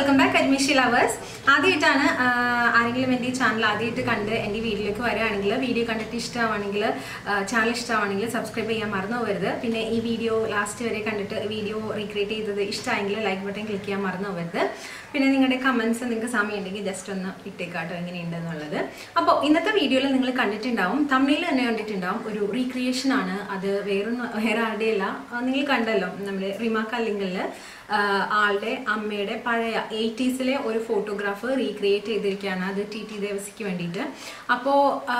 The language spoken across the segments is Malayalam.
വെൽക്കം ബാക്ക് അഡ്മിഷി ലവേഴ്സ് ആദ്യമായിട്ടാണ് ആഹ്, ആരെങ്കിലും എൻ്റെ ഈ ചാനൽ ആദ്യമായിട്ട് കണ്ട് എൻ്റെ ഈ വീഡിയോയിലേക്ക് വരികയാണെങ്കിൽ വീഡിയോ കണ്ടിട്ട് ഇഷ്ടമാണെങ്കിൽ ചാനൽ ഇഷ്ടമാണെങ്കിൽ സബ്സ്ക്രൈബ് ചെയ്യാൻ മറന്നു പോകരുത് പിന്നെ ഈ വീഡിയോ ലാസ്റ്റ് വരെ കണ്ടിട്ട് വീഡിയോ റീക്രിയേറ്റ് ചെയ്തത് ഇഷ്ടമായെങ്കിൽ ലൈക്ക് ബട്ടൺ ക്ലിക്ക് ചെയ്യാൻ മറന്നു പോകരുത് പിന്നെ നിങ്ങളുടെ കമൻസ് നിങ്ങൾക്ക് സമയം ഉണ്ടെങ്കിൽ ജസ്റ്റ് ഒന്ന് ഇട്ടേക്കാട്ടോ എങ്ങനെയുണ്ടെന്നുള്ളത് അപ്പോൾ ഇന്നത്തെ വീഡിയോയിൽ നിങ്ങൾ കണ്ടിട്ടുണ്ടാവും തമിഴിൽ തന്നെ കണ്ടിട്ടുണ്ടാവും ഒരു റീക്രിയേഷൻ ആണ് അത് വേറൊന്നും വേറെ ആരുടെയല്ല ആ, നിങ്ങൾ കണ്ടല്ലോ നമ്മുടെ റിമ കല്ലിങ്കലിൽ ആളുടെ അമ്മയുടെ പഴയ എയ്റ്റീസിലെ ഒരു ഫോട്ടോഗ്രാഫ് റീക്രിയേറ്റ് ചെയ്തിരിക്കുകയാണ് അത് ടി ടി ദേവസിക്ക് വേണ്ടിയിട്ട് അപ്പോൾ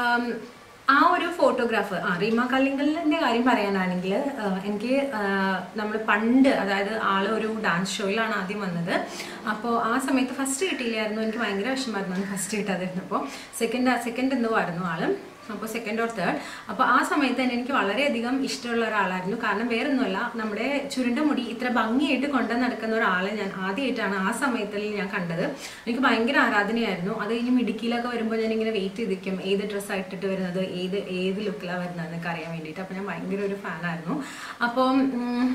ആ ഒരു ഫോട്ടോഗ്രാഫ് ആ റീമ കല്ലിങ്കലിൻ്റെ കാര്യം പറയാനാണെങ്കിൽ എനിക്ക് നമ്മൾ പണ്ട് അതായത് ആള് ഒരു ഡാൻസ് ഷോയിലാണ് ആദ്യം വന്നത് അപ്പോൾ ആ സമയത്ത് ഫസ്റ്റ് കിട്ടിയില്ലായിരുന്നു എനിക്ക് ഭയങ്കര വിഷമമായിരുന്നു ഫസ്റ്റ് കിട്ടാതിരുന്നപ്പോൾ സെക്കൻഡ് സെക്കൻഡ് എന്തോ ആയിരുന്നു ആള് അപ്പോൾ സെക്കൻഡ് ഓർ തേർഡ് അപ്പോൾ ആ സമയത്ത് തന്നെ എനിക്ക് വളരെയധികം ഇഷ്ടമുള്ള ഒരാളായിരുന്നു കാരണം വേറൊന്നുമല്ല നമ്മുടെ ചുരുണ്ട മുടി ഇത്ര ഭംഗിയായിട്ട് കൊണ്ടു നടക്കുന്ന ഒരാളെ ഞാൻ ആദ്യമായിട്ടാണ് ആ സമയത്തിൽ ഞാൻ കണ്ടത് എനിക്ക് ഭയങ്കര ആരാധനയായിരുന്നു അത് ഇനി മിടുക്കിയിലൊക്കെ വരുമ്പോൾ ഞാൻ ഇങ്ങനെ വെയിറ്റ് ചെയ്തിരിക്കും ഏത് ഡ്രസ്സാണ് ഇട്ടിട്ട് വരുന്നത് ഏത് ഏത് ലുക്കിലാണ് വരുന്നത് എന്നൊക്കെ അറിയാൻ വേണ്ടിയിട്ട് അപ്പോൾ ഞാൻ ഭയങ്കര ഒരു ഫാനായിരുന്നു അപ്പം ഉം,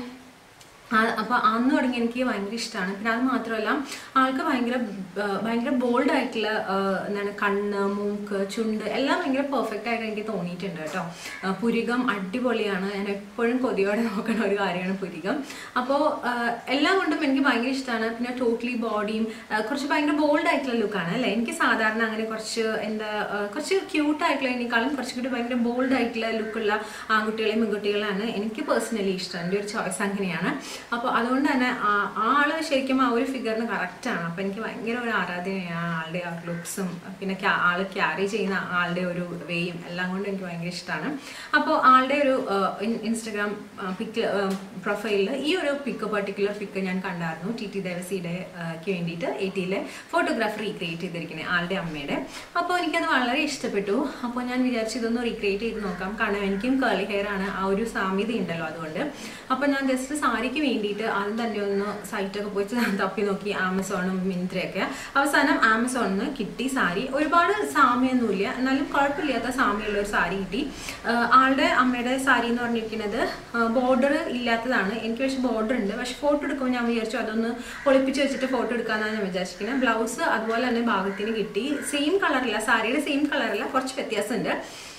ആ- അപ്പൊ അന്ന് തുടങ്ങി എനിക്ക് ഭയങ്കര ഇഷ്ടമാണ് പിന്നെ അത് മാത്രമല്ല ആൾക്ക് ഭയങ്കര ആ, ഭയങ്കര ബോൾഡ് ആയിട്ടുള്ള ആ, എന്താണ് കണ്ണ് മൂക്ക് ചുണ്ട് എല്ലാം ഭയങ്കര പെർഫെക്റ്റ് ആയിട്ട് എനിക്ക് തോന്നിയിട്ടുണ്ട് കേട്ടോ ആ, പുരികം അടിപൊളിയാണ് ഞാൻ എപ്പോഴും കൊതിയോടെ നോക്കുന്ന ഒരു കാര്യമാണ് പുരികം അപ്പോൾ എല്ലാം കൊണ്ടും എനിക്ക് ഭയങ്കര ഇഷ്ടമാണ് പിന്നെ ടോട്ടലി ബോഡിയും കുറച്ച് ഭയങ്കര ബോൾഡ് ആയിട്ടുള്ള ലുക്കാണ് അല്ലേ എനിക്ക് സാധാരണ അങ്ങനെ കുറച്ച് എന്താ ആ, കുറച്ച് ക്യൂട്ട് ആയിട്ടുള്ളതിനേക്കാളും കുറച്ചുകൂടി ഭയങ്കര ബോൾഡ് ആയിട്ടുള്ള ലുക്കുള്ള ആൺകുട്ടികളെയും പെൺകുട്ടികളാണ് എനിക്ക് പേഴ്സണലി ഇഷ്ടം എൻ്റെ ഒരു ചോയ്സ് അങ്ങനെയാണ് അപ്പോൾ അതുകൊണ്ട് തന്നെ ആ- ആ ആള് ശരിക്കും ആ ഒരു ഫിഗറിന് കറക്റ്റാണ് അപ്പോൾ എനിക്ക് ഭയങ്കര ഒരു ആരാധനയാണ് ആ ആളുടെ ആ ലുക്സും പിന്നെ ക്യാ- ആള് ക്യാരി ചെയ്യുന്ന ആളുടെ ഒരു വേയും എല്ലാം കൊണ്ടും എനിക്ക് ഭയങ്കര ഇഷ്ടമാണ് അപ്പോൾ ആളുടെ ഒരു ഇൻസ്റ്റഗ്രാം പിക്ക് പ്രൊഫൈലിൽ ഈ ഒരു പിക്ക് പെർട്ടിക്കുലർ പിക്ക് ഞാൻ കണ്ടായിരുന്നു ടി ടി ദേവസിയുടെ ക്ക് വേണ്ടിയിട്ട് എ ടിയിലെ ഫോട്ടോഗ്രാഫ് റീക്രിയേറ്റ് ചെയ്തിരിക്കുന്നത് ആളുടെ അമ്മയുടെ അപ്പോൾ എനിക്കത് വളരെ ഇഷ്ടപ്പെട്ടു അപ്പോൾ ഞാൻ വിചാരിച്ചു ഇതൊന്ന് റീക്രിയേറ്റ് ചെയ്ത് നോക്കാം കാരണം എനിക്കും കേളി ഹെയർ ആണ് ആ ഒരു സാമ്യത ഉണ്ടല്ലോ അതുകൊണ്ട് അപ്പോൾ ഞാൻ ജസ്റ്റ് സാരിക്ക് വേണ്ടിയിട്ട് ആദ്യം തന്നെ ഒന്ന് സൈറ്റൊക്കെ പോയി തപ്പി നോക്കി ആമസോണും മിന്ത്രയൊക്കെ അവസാനം ആമസോണിൽ നിന്ന് കിട്ടി സാരി ഒരുപാട് സാമ്യമൊന്നുമില്ല എന്നാലും കുഴപ്പമില്ലാത്ത സാമ്യമുള്ള ഒരു സാരി കിട്ടി ആഹ് ആളുടെ അമ്മയുടെ സാരി എന്ന് പറഞ്ഞിരിക്കുന്നത് ബോർഡർ ഇല്ലാത്തതാണ് എനിക്ക് പക്ഷേ ബോർഡർ ഉണ്ട് പക്ഷെ ഫോട്ടോ എടുക്കുമ്പോൾ ഞാൻ വിചാരിച്ചു അതൊന്ന് ഒളിപ്പിച്ച് വെച്ചിട്ട് ഫോട്ടോ എടുക്കാമെന്നാണ് ഞാൻ വിചാരിച്ചിരിക്കുന്നത് ബ്ലൗസ് അതുപോലെ തന്നെ ഭാഗത്തിന് കിട്ടി സെയിം കളറില്ല സാരിയുടെ സെയിം കളറില്ല കുറച്ച് വ്യത്യാസമുണ്ട്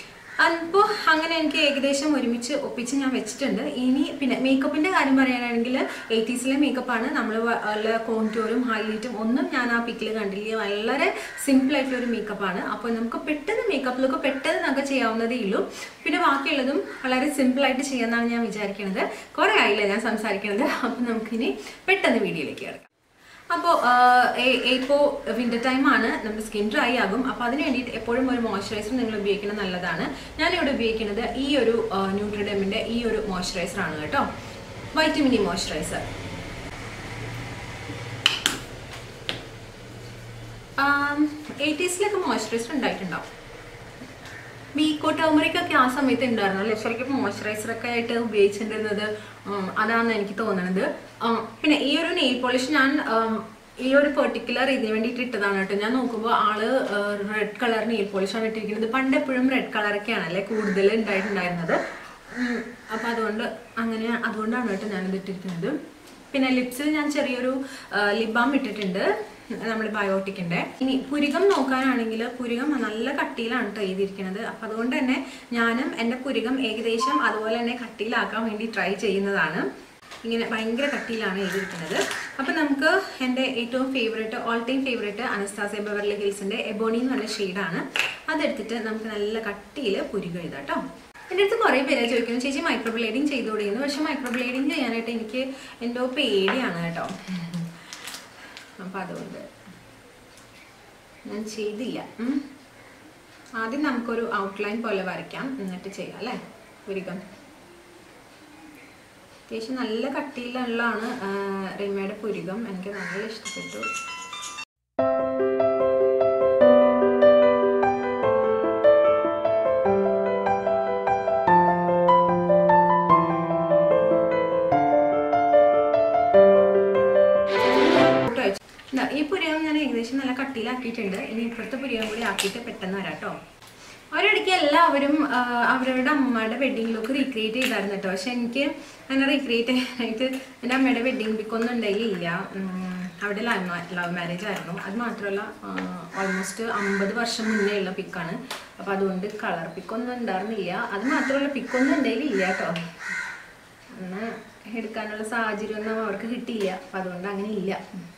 അപ്പോൾ അങ്ങനെ എനിക്ക് ഏകദേശം ഒരുമിച്ച് ഒപ്പിച്ച് ഞാൻ വെച്ചിട്ടുണ്ട് ഇനി പിന്നെ മേക്കപ്പിന്റെ കാര്യം പറയുകയാണെങ്കിൽ എയ്റ്റീസിലെ മേക്കപ്പാണ് നമ്മൾ വല്ല കോൺടൂറും ഹൈലൈറ്റും ഒന്നും ഞാൻ ആ പിക്കിൽ കണ്ടില്ല വളരെ സിമ്പിൾ ആയിട്ടുള്ള ഒരു മേക്കപ്പാണ് അപ്പോൾ നമുക്ക് പെട്ടെന്ന് മേക്കപ്പിലൊക്കെ പെട്ടെന്ന് നമുക്ക് ചെയ്യാവുന്നതേ ഉള്ളൂ പിന്നെ ബാക്കിയുള്ളതും വളരെ സിമ്പിൾ ആയിട്ട് ചെയ്യാമെന്നാണ് ഞാൻ വിചാരിക്കുന്നത് കുറേ ആയില്ല ഞാൻ സംസാരിക്കുന്നത് അപ്പോൾ നമുക്കിനി പെട്ടെന്ന് വീഡിയോയിലേക്ക് കിടക്കാം അപ്പോൾ ഇപ്പോൾ വിൻ്റർ ടൈമാണ് നമ്മുടെ സ്കിൻ ഡ്രൈ ആകും അപ്പോൾ അതിന് വേണ്ടിയിട്ട് എപ്പോഴും ഒരു മോയ്സ്ചറൈസർ നിങ്ങൾ ഉപയോഗിക്കുന്നത് നല്ലതാണ് ഞാനിവിടെ ഉപയോഗിക്കുന്നത് ഈ ഒരു ന്യൂട്രിഡമിൻ്റെ ഈ ഒരു മോയ്സ്ചറൈസർ ആണ് കേട്ടോ വൈറ്റമിനി മോയ്സ്ചറൈസർ എയ്റ്റീസിലൊക്കെ മോയ്സ്ചറൈസർ ഉണ്ടായിട്ടുണ്ടാവും ബീക്കോ ടേമറിക് ഒക്കെ ആ സമയത്ത് ഉണ്ടായിരുന്നു അല്ലേ ശരിക്കും മോയ്സ്ചറൈസർ ഒക്കെ ആയിട്ട് ഉപയോഗിച്ചിട്ടുണ്ടിരുന്നത് ഉം, അതാണെന്ന് എനിക്ക് തോന്നുന്നത് ഉം, പിന്നെ ഈ ഒരു നെയിൽ പോളിഷ് ഞാൻ ഉം, ഈ ഒരു പെർട്ടിക്കുലർ ഇതിന് വേണ്ടിയിട്ട് ഇട്ടതാണ് കേട്ടോ ഞാൻ നോക്കുമ്പോൾ ആള് റെഡ് കളർ നെയിൽ പോളിഷാണ് ഇട്ടിരിക്കുന്നത് പണ്ട് എപ്പോഴും റെഡ് കളറൊക്കെയാണ് അല്ലേ കൂടുതൽ ഉണ്ടായിട്ടുണ്ടായിരുന്നത് ഉം, അപ്പൊ അതുകൊണ്ട് അങ്ങനെ അതുകൊണ്ടാണ് കേട്ടോ ഞാനിത് ഇട്ടിരിക്കുന്നത് പിന്നെ ലിപ്സിൽ ഞാൻ ചെറിയൊരു ലിപ് ബാം ഇട്ടിട്ടുണ്ട് നമ്മുടെ ബയോട്ടിക്കിന്റെ ഇനി പുരികം നോക്കാനാണെങ്കിൽ പുരികം നല്ല കട്ടിയിലാണ് കേട്ടോ ചെയ്തിരിക്കുന്നത് അപ്പൊ അതുകൊണ്ട് തന്നെ ഞാനും എൻ്റെ പുരികം ഏകദേശം അതുപോലെ തന്നെ കട്ടിയിലാക്കാൻ വേണ്ടി ട്രൈ ചെയ്യുന്നതാണ് ഇങ്ങനെ ഭയങ്കര കട്ടിയിലാണ് ചെയ്തിരിക്കുന്നത് അപ്പൊ നമുക്ക് എൻ്റെ ഏറ്റവും favourite all time favourite Anastasia Beverly ഹിൽസിന്റെ എബോണി എന്ന് പറഞ്ഞ ഷെയ്ഡാണ് അതെടുത്തിട്ട് നമുക്ക് നല്ല കട്ടിയിൽ പുരികം എഴുതാം കേട്ടോ എൻ്റെ അടുത്ത് കുറേ പേരെ ചോദിക്കുന്നു ചേച്ചി മൈക്രോബ്ലേഡിങ് ചെയ്തുകൂടിയെന്ന് പക്ഷെ മൈക്രോബ്ലേഡിങ് ചെയ്യാനായിട്ട് എനിക്ക് എന്തോ പേടിയാണ് കേട്ടോ അപ്പം അതുകൊണ്ട് ഞാൻ ചെയ്തില്ല ഉം. ആദ്യം നമുക്കൊരു ഔട്ട്ലൈൻ പോലെ വരയ്ക്കാം എന്നിട്ട് ചെയ്യാം അല്ലേ പുരികം അത്യാവശ്യം നല്ല കട്ടിയിലുള്ളതാണ് റിമയുടെ പുരികം എനിക്ക് നല്ല ഇഷ്ടപ്പെട്ടു ഫോട്ടോ അയച്ചു. ദാ, ഈ പുരികം ഞാൻ ഏകദേശം നല്ല കട്ടിയിലാക്കിയിട്ടുണ്ട് ഇനി ഇപ്പുറത്തെ പുരികം കൂടി ആക്കിയിട്ട് പെട്ടെന്ന് വരാം കേട്ടോ ഒരിടയ്ക്ക് എല്ലാവരും ആ, അവരവരുടെ അമ്മയുടെ വെഡിങ് ലുക്ക് റീക്രിയേറ്റ് ചെയ്തായിരുന്നു കേട്ടോ പക്ഷെ എനിക്ക് അങ്ങനെ റീക്രിയേറ്റ് ചെയ്യാനായിട്ട് എൻ്റെ അമ്മയുടെ വെഡിങ് പിക്ക് ഒന്നും ഉണ്ടായില്ല ഉം, അവിടെ ലവ് ലവ് മാരേജ് ആയിരുന്നു അത് മാത്രമല്ല ഓൾമോസ്റ്റ് അമ്പത് വർഷം മുന്നേ ഉള്ള പിക്കാണ് അപ്പോൾ അതുകൊണ്ട് കളർ പിക്കൊന്നും ഉണ്ടായിരുന്നില്ല അത് മാത്രമല്ല പിക്കൊന്നും എൻ്റെ കയ്യിൽ ഇല്ല കേട്ടോ അന്ന് എടുക്കാനുള്ള സാഹചര്യമൊന്നും അവർക്ക് കിട്ടിയില്ല അപ്പം അതുകൊണ്ട് അങ്ങനെ ഇല്ല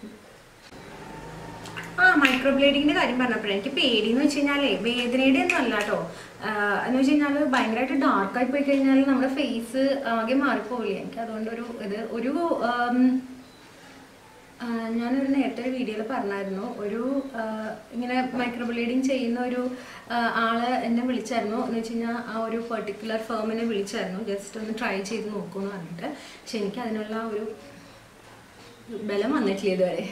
ആ മൈക്രോ ബ്ലേഡിങ്ങിന്റെ കാര്യം പറഞ്ഞപ്പോഴേ എനിക്ക് പേടി എന്ന് വെച്ച് കഴിഞ്ഞാലേ വേദനയുടെ ഒന്നും അല്ല കേട്ടോ എന്ന് വെച്ച് കഴിഞ്ഞാൽ ഭയങ്കരമായിട്ട് ഡാർക്കായി പോയി കഴിഞ്ഞാൽ നമ്മുടെ ഫേസ് ആകെ മാറിപ്പോവില്ലേ എനിക്ക് അതുകൊണ്ടൊരു ഇത് ഒരു ആം, ആ, ഞാനൊരു നേരത്തെ ഒരു വീഡിയോയിൽ പറഞ്ഞായിരുന്നു ഒരു ആ, ഇങ്ങനെ മൈക്രോ ബ്ലേഡിങ് ചെയ്യുന്ന ഒരു ആ, ആള് എന്നെ വിളിച്ചായിരുന്നു എന്ന് വെച്ച് കഴിഞ്ഞാൽ ആ ഒരു പെർട്ടിക്കുലർ ഫേമിനെ വിളിച്ചായിരുന്നു ജസ്റ്റ് ഒന്ന് ട്രൈ ചെയ്ത് നോക്കുമെന്ന് പറഞ്ഞിട്ട് പക്ഷെ എനിക്ക് അതിനുള്ള ഒരു ബലം വന്നിട്ടില്ല ഇതുവരെ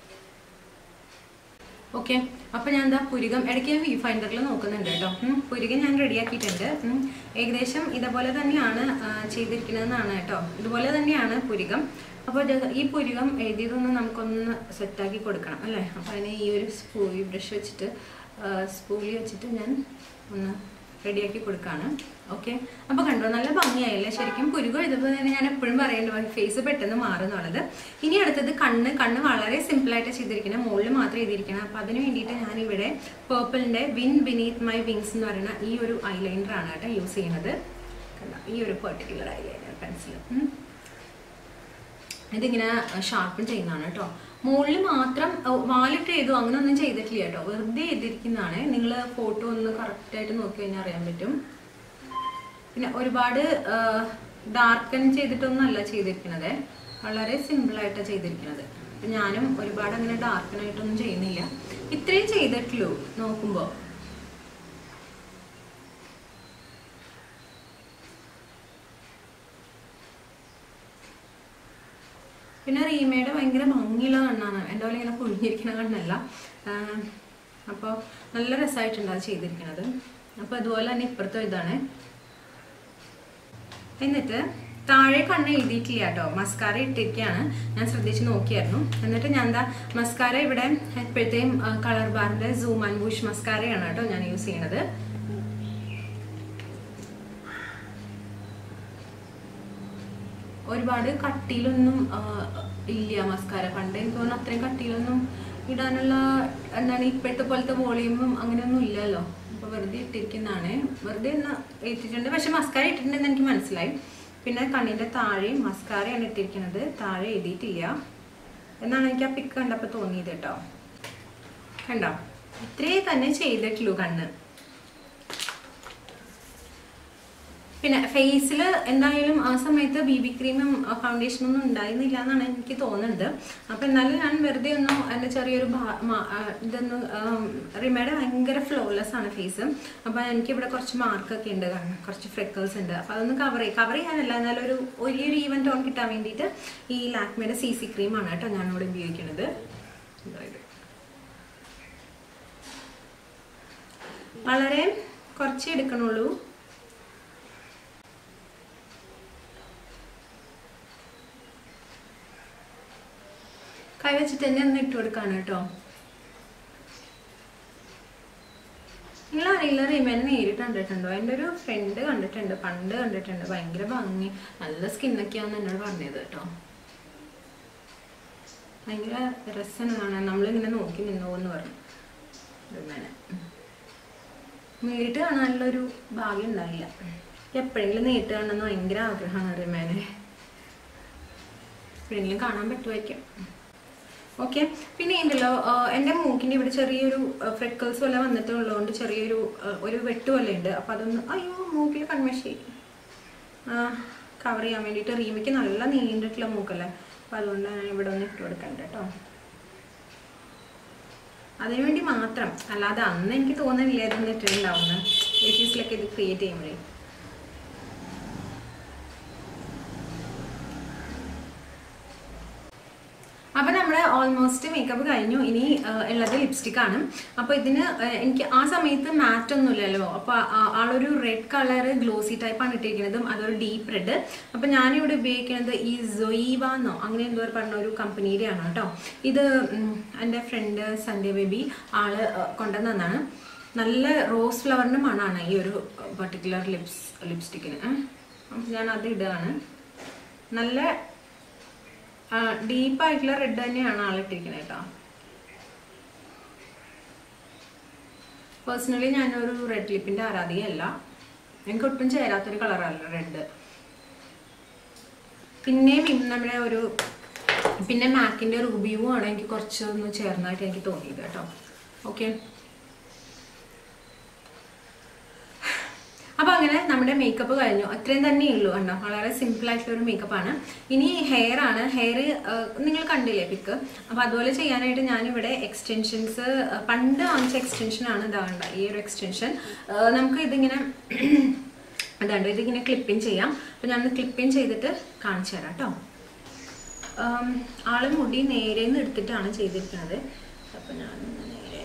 ഓക്കെ അപ്പൊ ഞാൻ എന്താ പുരികം ഇടയ്ക്ക് ഞാൻ വ്യൂ ഫൈൻഡറിൽ നോക്കുന്നുണ്ട് കേട്ടോ ഉം, പുരികം ഞാൻ റെഡിയാക്കിയിട്ടുണ്ട് ഉം, ഏകദേശം ഇതേപോലെ തന്നെയാണ് ആ, ചെയ്തിരിക്കുന്നതെന്നാണ് കേട്ടോ ഇതുപോലെ തന്നെയാണ് പുരികം അപ്പോൾ ഈ പുരികം എഴുതിയതൊന്ന് നമുക്കൊന്ന് സെറ്റാക്കി കൊടുക്കണം അല്ലേ അപ്പോൾ അതിന് ഈ ഒരു സ്പൂലി ബ്രഷ് വെച്ചിട്ട് സ്പൂലി വെച്ചിട്ട് ഞാൻ ഒന്ന് റെഡിയാക്കി കൊടുക്കുകയാണ് ഓക്കെ അപ്പോൾ കണ്ടോ നല്ല ഭംഗിയായില്ലേ ശരിക്കും പുരുകം എഴുതുമ്പോൾ തന്നെ ഞാൻ എപ്പോഴും പറയുന്നുണ്ട് ഫേസ് പെട്ടെന്ന് മാറുന്നുള്ളത് ഇനി അടുത്തത് കണ്ണ് കണ്ണ് വളരെ സിമ്പിളായിട്ട് ചെയ്തിരിക്കുന്നത് മുകളിൽ മാത്രം എഴുതിയിരിക്കണം അപ്പോൾ അതിന് വേണ്ടിയിട്ട് ഞാൻ ഇവിടെ പേർപ്പിളിൻ്റെ വിൻ ബിനീത്ത് മൈ വിങ്സ് എന്ന് പറയുന്ന ഈ ഒരു ഐലൈനറാണ് കേട്ടോ യൂസ് ചെയ്യുന്നത് കണ്ടോ ഈ ഒരു പെർട്ടിക്കുലർ ഐലൈനർ പെൻസിൽ ഇതിങ്ങനെ ഷാർപ്പൺ ചെയ്യുന്നതാണ് കേട്ടോ മുകളിൽ മാത്രം ഓ, വാലിട്ട് ചെയ്തു അങ്ങനെ ഒന്നും ചെയ്തിട്ടില്ല കേട്ടോ വെറുതെ ചെയ്തിരിക്കുന്നതാണ് നിങ്ങൾ ഫോട്ടോ ഒന്ന് കറക്റ്റായിട്ട് നോക്കി കഴിഞ്ഞാൽ അറിയാൻ പറ്റും പിന്നെ ഒരുപാട് ഡാർക്കൻ ചെയ്തിട്ടൊന്നല്ല ചെയ്തിരിക്കുന്നത് വളരെ സിമ്പിളായിട്ടാണ് ചെയ്തിരിക്കുന്നത് അപ്പം ഞാനും ഒരുപാട് അങ്ങനെ ഡാർക്കനായിട്ടൊന്നും ചെയ്യുന്നില്ല ഇത്രയും ചെയ്തിട്ടുള്ളൂ നോക്കുമ്പോൾ പിന്നെ റീമയുടെ ഭയങ്കര ഭംഗിയുള്ള കണ്ണാണ് എൻ്റെ പോലെ ഇങ്ങനെ കുഴിഞ്ഞിരിക്കുന്ന കണ്ണല്ല അപ്പോൾ നല്ല രസമായിട്ടുണ്ട് അത് ചെയ്തിരിക്കുന്നത് അപ്പോൾ അതുപോലെ തന്നെ ഇപ്പുറത്തെ ഇതാണ് എന്നിട്ട് താഴെ കണ്ണ് എഴുതിയിട്ടില്ല കേട്ടോ മസ്കാര ഇട്ടിരിക്കുകയാണ് ഞാൻ ശ്രദ്ധിച്ച് നോക്കിയായിരുന്നു എന്നിട്ട് ഞാൻ എന്താ മസ്കാര ഇവിടെ എപ്പോഴത്തെയും കളർ ബാറിന്റെ സൂം ആൻഡ് ബൂഷ് മസ്കാരയാണ് കേട്ടോ ഞാൻ യൂസ് ചെയ്യണത് ഒരുപാട് കട്ടിയിലൊന്നും ആ, ഇല്ല മസ്കാര പണ്ട് എനിക്ക് തോന്നുന്നു അത്രയും കട്ടിയിലൊന്നും ഇടാനുള്ള എന്താണ് ഇപ്പോഴത്തെ പോലത്തെ വോളിയൂമും അങ്ങനെയൊന്നും ഇല്ലല്ലോ അപ്പൊ വെറുതെ ഇട്ടിരിക്കുന്നതാണ് വെറുതെ ഒന്ന് ഇട്ടിട്ടുണ്ട് പക്ഷെ മസ്കാര ഇട്ടിട്ടുണ്ടെന്ന് എനിക്ക് മനസ്സിലായി പിന്നെ കണ്ണിന്റെ താഴെ മസ്കാരയാണ് ഇട്ടിരിക്കുന്നത് താഴെ എഴുതിയിട്ടില്ല എന്നാണ് എനിക്ക് ആ പിക്ക് കണ്ടപ്പോൾ തോന്നിയത് കേട്ടോ കണ്ടോ ഇത്രേ തന്നെ ചെയ്തിട്ടുള്ളൂ കണ്ണ് പിന്നെ ഫേസിൽ എന്തായാലും ആ സമയത്ത് ബി ബി ക്രീമും ഫൗണ്ടേഷനും ഒന്നും ഉണ്ടായിരുന്നില്ല എന്നാണ് എനിക്ക് തോന്നുന്നത് അപ്പം എന്നാലും ഞാൻ വെറുതെ ഒന്ന് എൻ്റെ ചെറിയൊരു ഭാ- മാ- ആ, ഇതൊന്ന് റിമയുടെ ഭയങ്കര ഫ്ലോലെസ് ആണ് ഫേസ് അപ്പം എനിക്ക് ഇവിടെ കുറച്ച് മാർക്കൊക്കെ ഉണ്ട് കാരണം കുറച്ച് ഫ്രെക്കിൾസ് ഉണ്ട് അപ്പം അതൊന്ന് കവർ ചെയ്യും കവർ ചെയ്യാനല്ല എന്നാലും ഒരു ഒരു ഒരു ഈവൻ ടോൺ കിട്ടാൻ വേണ്ടിയിട്ട് ഈ ലാക്മയുടെ സി സി ക്രീമാണ് കേട്ടോ ഞാനിവിടെ ഉപയോഗിക്കുന്നത് ഇതായത് വളരെ കുറച്ചേ എടുക്കണുള്ളൂ കൈ വെച്ചിട്ട് തന്നെ ഒന്ന് ഇട്ട് കൊടുക്കാണ് കേട്ടോ നിങ്ങൾ അറിയില്ല റീമേനെ നേരിട്ട് കണ്ടിട്ടുണ്ടോ എൻ്റെ ഒരു ഫ്രണ്ട് കണ്ടിട്ടുണ്ട് പണ്ട് കണ്ടിട്ടുണ്ട് ഭയങ്കര ഭംഗി നല്ല സ്കിന്നൊക്കെയാന്ന് എന്നോട് പറഞ്ഞത് കേട്ടോ ഭയങ്കര രസമാണ് കാണാൻ നമ്മളിങ്ങനെ നോക്കി നിന്നോ എന്ന് പറഞ്ഞു റീമേനെ നേരിട്ട് കാണാനുള്ളൊരു ഭാഗ്യം ഉണ്ടായില്ല എപ്പോഴെങ്കിലും നേരിട്ട് കാണണമെന്ന് ഭയങ്കര ആഗ്രഹമാണ് റീമേനെ എപ്പോഴെങ്കിലും കാണാൻ പറ്റുമായിരിക്കും ഓക്കെ പിന്നെ ഉണ്ടല്ലോ ആഹ് എൻ്റെ മൂക്കിൻ്റെ ഇവിടെ ചെറിയൊരു ഫ്രെക്കിൾസ് പോലെ വന്നിട്ട് ഉള്ളതുകൊണ്ട് ചെറിയൊരു ആഹ് ഒരു വെട്ട് പോലെ ഉണ്ട് അപ്പം അതൊന്ന് അയ്യോ മൂക്കിൽ കൺമഷി കവർ ചെയ്യാൻ വേണ്ടിയിട്ട് റീമയ്ക്ക് നല്ല നീണ്ടിട്ടുള്ള മൂക്കല്ലേ അപ്പം അതുകൊണ്ട് ഞാൻ ഇവിടെ ഒന്ന് ഇട്ട് കൊടുക്കണ്ട കേട്ടോ അതിനുവേണ്ടി മാത്രം അല്ലാതെ അന്ന് എനിക്ക് തോന്നുന്നില്ല ഇതൊന്നും ഇട്ടിട്ടുണ്ടാവുന്ന എയ്റ്റീസിലൊക്കെ ഇത് ക്രിയേറ്റ് ചെയ്യുമ്പോഴേ അപ്പൊ നമ്മുടെ ഓൾമോസ്റ്റ് മേക്കപ്പ് കഴിഞ്ഞു ഇനി ആ, ഉള്ളത് ലിപ്സ്റ്റിക് ആണ് അപ്പൊ ഇതിന് ആ, എനിക്ക് ആ സമയത്ത് മാറ്റ് ഒന്നും ഇല്ലല്ലോ അപ്പൊ ആ- ആളൊരു റെഡ് കളർ ഗ്ലോസി ടൈപ്പ് ആണ് ഇട്ടിരിക്കുന്നതും അതൊരു ഡീപ്പ് റെഡ് അപ്പൊ ഞാനിവിടെ ഉപയോഗിക്കുന്നത് ഈ സൊയീവ എന്നോ അങ്ങനെ എന്തോ ഒരു പറഞ്ഞ ഒരു കമ്പനിയുടെ ആണ് കേട്ടോ ഇത് ഉം, എൻ്റെ ഫ്രണ്ട് സൺഡേ ബേബി ആള് ആ, കൊണ്ടുവന്നതാണ് നല്ല റോസ് ഫ്ലവറിന്റെ മണമാണ് ഈ ഒരു പർട്ടിക്കുലർ ലിപ്സ് ലിപ്സ്റ്റിക്കിന് അപ്പം ഞാൻ അത് ഇടുകയാണ് നല്ല ഡീപ്പായിട്ടുള്ള റെഡ് തന്നെയാണ് ആളിട്ടിരിക്കുന്നത് കേട്ടോ പേഴ്സണലി ഞാനൊരു റെഡ് ലിപ്പിൻ്റെ ആരാധികയല്ല എനിക്ക് ഒട്ടും ചേരാത്തൊരു കളറല്ല റെഡ് പിന്നെയും ഇന്ന് നമ്മുടെ ഒരു പിന്നെ മാക്കിൻ്റെ റൂബിയൂ ആണ് എനിക്ക് കുറച്ചൊന്ന് ചേർന്നായിട്ട് എനിക്ക് തോന്നിയത് കേട്ടോ ഓക്കെ അപ്പൊ അങ്ങനെ നമ്മുടെ മേക്കപ്പ് കഴിഞ്ഞു അത്രയും തന്നെ ഉള്ളൂ കണ്ടോ വളരെ സിമ്പിൾ ആയിട്ടുള്ള ഒരു മേക്കപ്പ് ആണ് ഇനി ഹെയർ ആണ് ഹെയർ നിങ്ങൾ കണ്ടില്ലേ പിക്ക് അപ്പൊ അതുപോലെ ചെയ്യാനായിട്ട് ഞാനിവിടെ എക്സ്റ്റൻഷൻസ് പണ്ട് വാങ്ങിച്ച എക്സ്റ്റൻഷൻ ആണ് ഇതാകണ്ട ഈ ഒരു എക്സ്റ്റൻഷൻ നമുക്ക് ഇതിങ്ങനെ അതാണ്ട് ഇതിങ്ങനെ ക്ലിപ്പിൻ ചെയ്യാം അപ്പൊ ഞാൻ ക്ലിപ്പിൻ ചെയ്തിട്ട് കാണിച്ചു തരാം കേട്ടോ ആള് മുടി നേരെന്ന് എടുത്തിട്ടാണ് ചെയ്തിരിക്കുന്നത് അപ്പൊ ഞാൻ നേരെ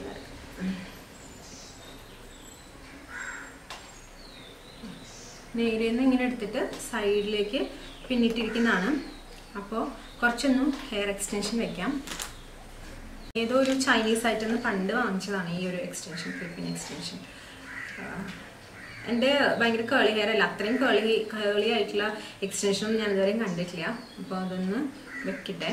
നേരെന്ന് ഇങ്ങനെ എടുത്തിട്ട് സൈഡിലേക്ക് പിന്നിട്ടിരിക്കുന്നതാണ് അപ്പോൾ കുറച്ചൊന്നും ഹെയർ എക്സ്റ്റൻഷൻ വെക്കാം ഏതോ ഒരു ചൈനീസ് ആയിട്ടൊന്ന് പണ്ട് വാങ്ങിച്ചതാണ് ഈ ഒരു എക്സ്റ്റൻഷൻ ക്ലിപ്പിംഗ് എക്സ്റ്റൻഷൻ എൻ്റെ ഭയങ്കര കേളി ഹെയർ അല്ല അത്രയും കേളി കേളി ആയിട്ടുള്ള എക്സ്റ്റൻഷനൊന്നും ഞാൻ ഇതുവരെയും കണ്ടിട്ടില്ല അപ്പോൾ അതൊന്ന് വെക്കട്ടെ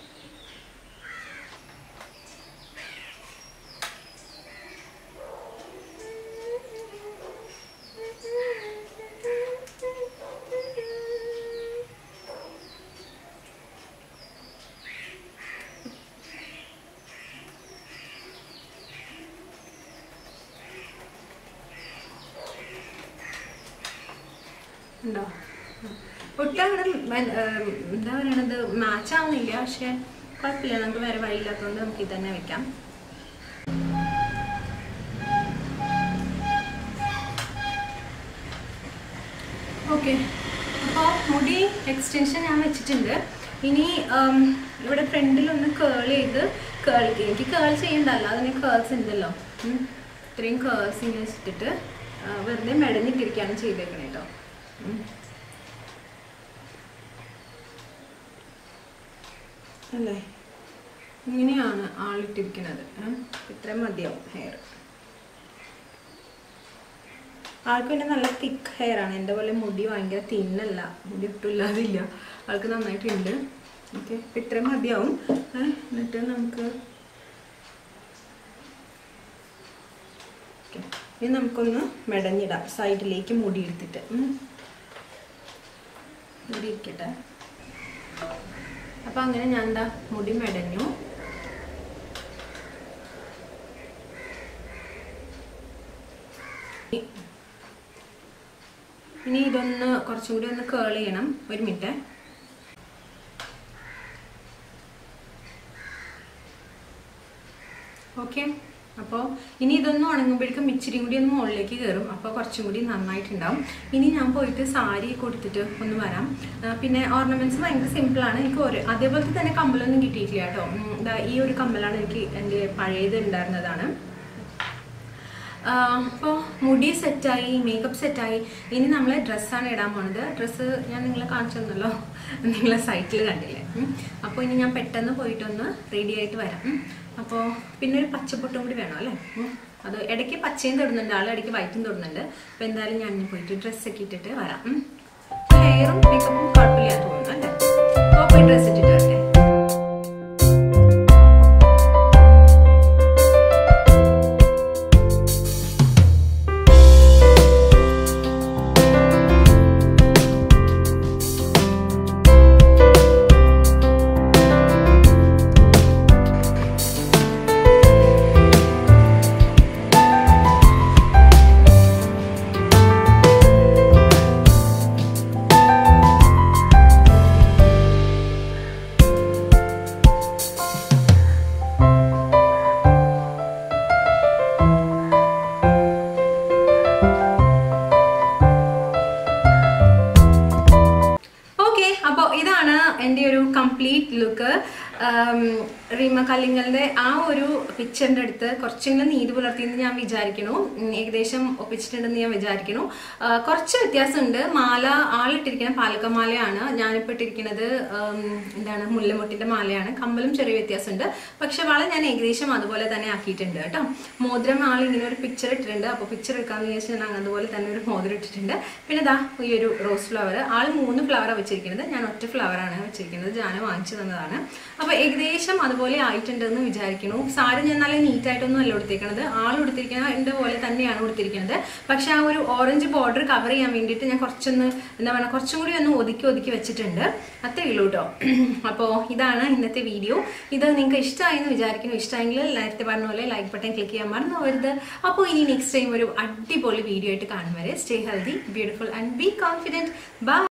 ഉണ്ടോ ഒട്ടും അങ്ങനെ എന്താ പറയണത് മാച്ച് ആവുന്നില്ല പക്ഷെ കുഴപ്പമില്ല നമുക്ക് വേറെ വഴിയില്ലാത്തതുകൊണ്ട് നമുക്ക് ഇത് തന്നെ വെക്കാം ഓക്കെ അപ്പോൾ മുടി എക്സ്റ്റൻഷൻ ഞാൻ വെച്ചിട്ടുണ്ട് ഇനി ഇവിടെ ഫ്രണ്ടിലൊന്ന് കേൾ ചെയ്ത് കേൾ എനിക്ക് കേൾ ചെയ്യണ്ടല്ലോ അതിന് കേൾസ് ഉണ്ടല്ലോ ഇത്രയും കേൾസ് ഇങ്ങനെ വെച്ചിട്ട് വെറുതെ മെടഞ്ഞിട്ടിരിക്കുകയാണ് ചെയ്തേക്കണേ കേട്ടോ അല്ലേ ഇങ്ങനെയാണ് ആളിട്ടിരിക്കുന്നത് ഇത്രയും മതിയാവും ഹെയർ ആൾക്ക് പിന്നെ നല്ല തിക്ക് ഹെയർ ആണ് എൻ്റെ പോലെ മുടി ഭയങ്കര തിന്നല്ല മുടി ഒട്ടും ഇല്ലാതില്ല ആൾക്ക് നന്നായിട്ടുണ്ട് ഓക്കെ അപ്പം ഇത്രയും മതിയാവും എന്നിട്ട് നമുക്ക് ഇനി നമുക്കൊന്ന് മെടഞ്ഞിടാം സൈഡിലേക്ക് മുടി എടുത്തിട്ട് മുടി ഇരിക്കട്ടെ അപ്പം അങ്ങനെ ഞാൻ എന്താ മുടി മെടഞ്ഞു ഇനി ഇതൊന്ന് കുറച്ചും കൂടി ഒന്ന് കേൾ ചെയ്യണം ഒരു മിനിറ്റ് ഓക്കെ അപ്പോൾ ഇനി ഇതൊന്നും ഉണങ്ങുമ്പോഴേക്കും ഇച്ചിരി കൂടി ഒന്ന് മുകളിലേക്ക് കയറും അപ്പോൾ കുറച്ചും കൂടി നന്നായിട്ടുണ്ടാവും ഇനി ഞാൻ പോയിട്ട് സാരി കൊടുത്തിട്ട് ഒന്ന് വരാം പിന്നെ ഓർണമെന്റ്സ് ഭയങ്കര സിമ്പിളാണ് എനിക്ക് ഒരു അതേപോലത്തെ തന്നെ കമ്മലൊന്നും കിട്ടിയിട്ടില്ല കേട്ടോ ഈ ഒരു കമ്മലാണ് എനിക്ക് എൻ്റെ പഴയത് ഉണ്ടായിരുന്നതാണ് അപ്പോൾ മുടി സെറ്റായി മേക്കപ്പ് സെറ്റായി ഇനി നമ്മൾ ഡ്രസ്സാണ് ഇടാൻ പോണത് ഡ്രസ്സ് ഞാൻ നിങ്ങളെ കാണിച്ചു തന്നല്ലോ നിങ്ങളെ സൈറ്റിൽ കണ്ടില്ലേ അപ്പോൾ ഇനി ഞാൻ പെട്ടെന്ന് പോയിട്ടൊന്ന് റെഡി ആയിട്ട് വരാം അപ്പോൾ പിന്നെ ഒരു പച്ചപ്പൊട്ടും കൂടി വേണം അല്ലേ അത് ഇടയ്ക്ക് പച്ചയും തൊടുന്നുണ്ട് ആൾ ഇടയ്ക്ക് വൈറ്റും തൊടുന്നുണ്ട് അപ്പോൾ എന്തായാലും ഞാൻ പോയിട്ട് ഡ്രസ്സൊക്കെ ഇട്ടിട്ട് വരാം ഹെയറും മേക്കപ്പും കുഴപ്പമില്ല തോന്നുന്നു അല്ലേ അപ്പോൾ പോയി ഡ്രസ്സ് ഇട്ടിട്ട് വരട്ടെ കല്ലിങ്ങളുടെ ആ ഒരു പിക്ചറിന്റെ അടുത്ത് കുറച്ചെങ്കിലും നീതി പുലർത്തിയെന്ന് ഞാൻ വിചാരിക്കുന്നു ഉം, ഏകദേശം ഒപ്പിച്ചിട്ടുണ്ടെന്ന് ഞാൻ വിചാരിക്കുന്നു ആ, കുറച്ച് വ്യത്യാസമുണ്ട് മാല ആളിട്ടിരിക്കുന്ന പാലക്കമാലയാണ് ഞാനിപ്പോൾ ഇട്ടിരിക്കുന്നത് ഉം, എന്താണ് മുല്ലമുട്ടിന്റെ മാലയാണ് കമ്മലും ചെറിയ വ്യത്യാസമുണ്ട് പക്ഷെ വള ഞാൻ ഏകദേശം അതുപോലെ തന്നെ ആക്കിയിട്ടുണ്ട് കേട്ടോ മോതിരം ആൾ ഇങ്ങനെ ഒരു പിക്ചർ ഇട്ടിട്ടുണ്ട് അപ്പോൾ പിക്ചർ എടുക്കാമെന്ന് വിചാരിച്ചാൽ ഞാൻ അതുപോലെ തന്നെ ഒരു മോതിരം ഇട്ടിട്ടുണ്ട് പിന്നെ ദാ ഈ ഒരു റോസ് ഫ്ലവർ ആൾ മൂന്ന് ഫ്ലവറാണ് വെച്ചിരിക്കുന്നത് ഞാൻ ഒറ്റ ഫ്ലവറാണ് വെച്ചിരിക്കുന്നത് ജാന വാങ്ങിച്ചു തന്നതാണ് അപ്പോൾ ഏകദേശം അതുപോലെ ആയിട്ടുണ്ടെന്ന് വിചാരിക്കുന്നു സാരി ഞാൻ നല്ല നീറ്റായിട്ടൊന്നും അല്ല കൊടുത്തിരിക്കുന്നത് ആൾ കൊടുത്തിരിക്കുന്നത് എൻ്റെ പോലെ തന്നെയാണ് കൊടുത്തിരിക്കുന്നത് പക്ഷെ ആ ഒരു ഓറഞ്ച് ബോർഡർ കവർ ചെയ്യാൻ വേണ്ടിയിട്ട് ഞാൻ കുറച്ചൊന്ന് എന്താ പറയുക കുറച്ചും കൂടി ഒന്ന് ഒതുക്കി ഒതുക്കി വെച്ചിട്ടുണ്ട് അത്രേ ഉള്ളൂ കേട്ടോ അപ്പോൾ ഇതാണ് ഇന്നത്തെ വീഡിയോ ഇത് നിങ്ങൾക്ക് ഇഷ്ടമായി എന്ന് വിചാരിക്കുന്നു ഇഷ്ടമെങ്കിൽ നേരത്തെ പറഞ്ഞ പോലെ ലൈക്ക് ബട്ടൺ ക്ലിക്ക് ചെയ്യാൻ മറന്നു പോകരുത് അപ്പോൾ ഇനി നെക്സ്റ്റ് ടൈം ഒരു അടിപൊളി വീഡിയോ ആയിട്ട് കാണും വരെ stay healthy beautiful and be confident by